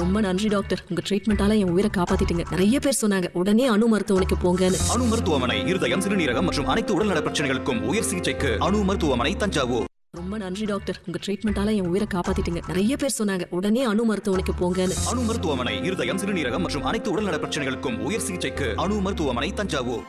ரொம்ப நன்றி டாக்டர் உங்க ட்ரீட்மெண்டால என் உயிரை காப்பாத்திட்டீங்க நிறைய பேர் சொன்னாங்க உடனே அணு மருத்துவமனைக்கு போங்கன்னு அணு மருத்துவமனை இருதயம் சிறுநீரகம் மற்றும் அனைத்து உடல்நல பிரச்சனைகளுக்கும் உயர் சிகிச்சைக்கு அணு மருத்துவமனை தஞ்சாவூர் ரொம்ப நன்றி டாக்டர் உங்க ட்ரீட்மெண்டால என் உயிரை காப்பாத்திட்டீங்க நிறைய பேர் சொன்னாங்க உடனே அணு மருத்துவமனைக்கு போங்கன்னு அணு மருத்துவமனை இருதயம் சிறுநீரகம் மற்றும் அனைத்து உடல்நல பிரச்சனைகளுக்கும் உயர் சிகிச்சைக்கு அணு மருத்துவமனை தஞ்சாவூர்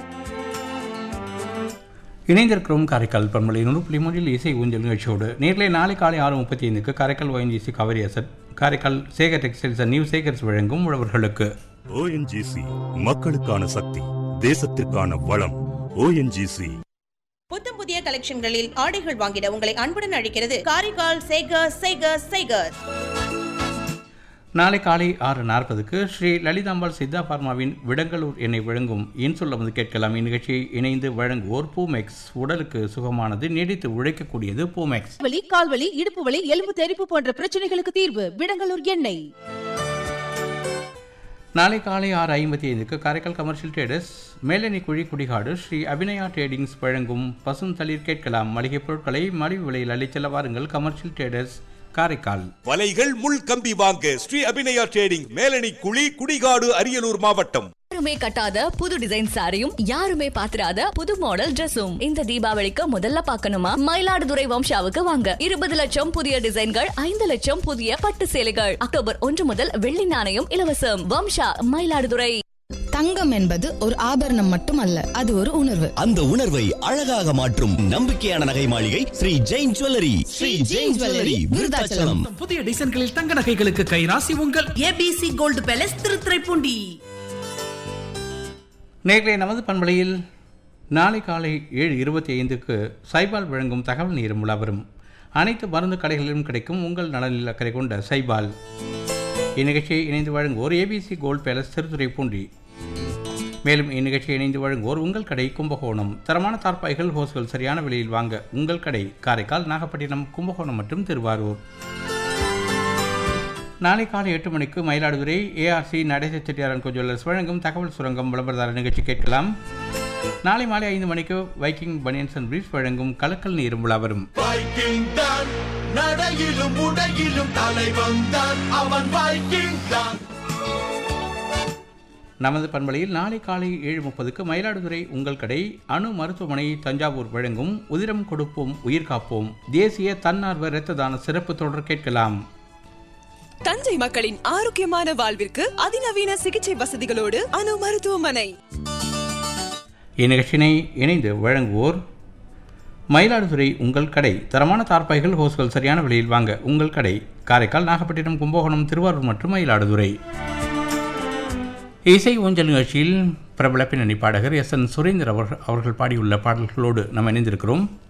இணைந்திருக்கிறோம் காரைக்கால் பண்பலை நூறு புள்ளி மூன்றில் இசை ஊஞ்சல் நிகழ்ச்சியோடு நேரிலே நாளை காலை ஆறு முப்பத்தி ஐந்துக்கு Karaikal ONGC Cauvery asset Karaikal Sekar textiles and new Sekars வழங்கும் உழவர்களுக்கு ஓஎன்ஜிசி மக்களுக்கான சக்தி தேசத்திற்கான வளம் ஓஎன்ஜிசி புத்தம் புதிய கலெக்ஷன்களில் ஆடைகள் வாங்கிட உங்களை அன்புடன் அழைக்கிறது காரைக்கால் சேகர் சேகர் சேகர் நாளை காலை ஆறு நாற்பதுக்கு ஸ்ரீ லலிதாம்பாள் சித்தா பார்மாவின் விடங்கலூர் எண்ணெய் வழங்கும் இன்சொல்லவது கேட்கலாம் இந்நிகழ்ச்சியை இணைந்து வழங்குவோர் பூமெக்ஸ் உடலுக்கு சுகமானது நீடித்து உழைக்கக்கூடியது பூமெக்ஸ் வலி கால்வலி இடுப்பு வலி எலும்பு தெறிப்பு போன்ற பிரச்சனைகளுக்கு தீர்வு விடங்கலூர் எண்ணெய் நாளை காலை ஆறு ஐம்பத்தி ஐந்துக்கு காரைக்கால் கமர்ஷியல் ட்ரேடர்ஸ் மேலணி குழி குடிகாடு ஸ்ரீ அபிநயா ட்ரேடிங்ஸ் வழங்கும் பசும் தளிர் கேட்கலாம் மளிகைப் பொருட்களை மலிவு விலையில் அள்ளிச் வாருங்கள் கமர்ஷியல் ட்ரேடர்ஸ் காரைக்கால் வலைகள் முள் கம்பி வாங்க ஸ்ரீ அபிநயா ட்ரேடிங் மேலணி குழி குடிகாடு அரியலூர் மாவட்டம் யாருமே கட்டாத புது டிசைன் சாரியும் யாருமே பாத்திராத புது மாடல் Dressum இந்த தீபாவளிக்கு முதல்ல பார்க்கணுமா மயிலாடுதுறை வம்சாவுக்கு வாங்க இருபது லட்சம் புதிய டிசைன்கள் ஐந்து லட்சம் புதிய பட்டு சேலைகள் அக்டோபர் ஒன்று முதல் வெள்ளி நாணயம் இலவசம் வம்சா மயிலாடுதுறை தங்கம் என்பது ஒரு ஆபரணம் மட்டுமல்ல அது ஒரு உணர்வு அந்த உணர்வை அழகாக மாற்றும் நம்பிக்கையான நகை மாளிகை ஸ்ரீ ஜெயின் ஜுவல்லரி ஸ்ரீ ஜெயின் ஜுவல்லரி விருதாச்சலம் புதிய டிசைன்களில் தங்க நகைகளுக்கு கைராசி உங்கள் ஏபிசி கோல்டு பேலஸ் திருத்துறைப்பூண்டி நேர்களை நமது பண்பலையில் நாளை காலை ஏழு இருபத்தி ஐந்துக்கு சைபால் வழங்கும் தகவல் நேரம் விழா வரும் அனைத்து மருந்து கடைகளிலும் கிடைக்கும் உங்கள் நலனில் அக்கறை கொண்ட சைபால் இந்நிகழ்ச்சியை இணைந்து வழங்குவோர் ஏபிசி கோல்ட் பேலஸ் திருத்துறைப்பூண்டி மேலும் இந்நிகழ்ச்சியை இணைந்து வழங்குவோர் உங்கள் கடை கும்பகோணம் தரமான தார்ப்பாய்கள் ஹோஸ்கள் சரியான விலையில் வாங்க உங்கள் கடை காரைக்கால் நாகப்பட்டினம் கும்பகோணம் மற்றும் திருவாரூர் நாளை காலை எட்டு மணிக்கு மயிலாடுதுறை ஏஆர்சி நடேச செட்டியாரன் ஜுவல்லர்ஸ் வழங்கும் தகவல் சுரங்கம் விளம்பரதார நிகழ்ச்சி கேட்கலாம் நாளை மாலை ஐந்து மணிக்கு வைக்கிங் பனியன்ஸ் அண்ட் பிரீஸ் வழங்கும் கலக்கல் நீரும் விழா வரும் வைக்கிங் தான் நடையிலும் உடையிலும் தலைவன் தான் அவன் வைக்கிங் தான் நமது பண்பலையில் நாளை காலை ஏழு முப்பதுக்கு மயிலாடுதுறை உங்கள் கடை அணு மருத்துவமனை தஞ்சாவூர் வழங்கும் உதிரம் கொடுப்போம் உயிர் காப்போம் தேசிய தன்னார்வ இரத்த தான சிறப்பு தொடர் கேட்கலாம் தஞ்சை மக்களின் ஆரோக்கியமான வாழ்விற்கு அதிநவீன சிகிச்சை வசதிகளோடு அணு மருத்துவமனை இந்நிகழ்ச்சியினை இணைந்து வழங்குவோர் மயிலாடுதுறை உங்கள் கடை தரமான தார்ப்பாய்கள் ஹோஸ்கள் சரியான விலையில் வாங்க உங்கள் கடை காரைக்கால் நாகப்பட்டினம் கும்பகோணம் திருவாரூர் மற்றும் மயிலாடுதுறை இசை ஊஞ்சல் நிகழ்ச்சியில் பிரபல பின்னணி பாடகர் எஸ் என் சுரேந்தர் அவர்கள் அவர்கள் பாடியுள்ள பாடல்களோடு நாம் இணைந்திருக்கிறோம்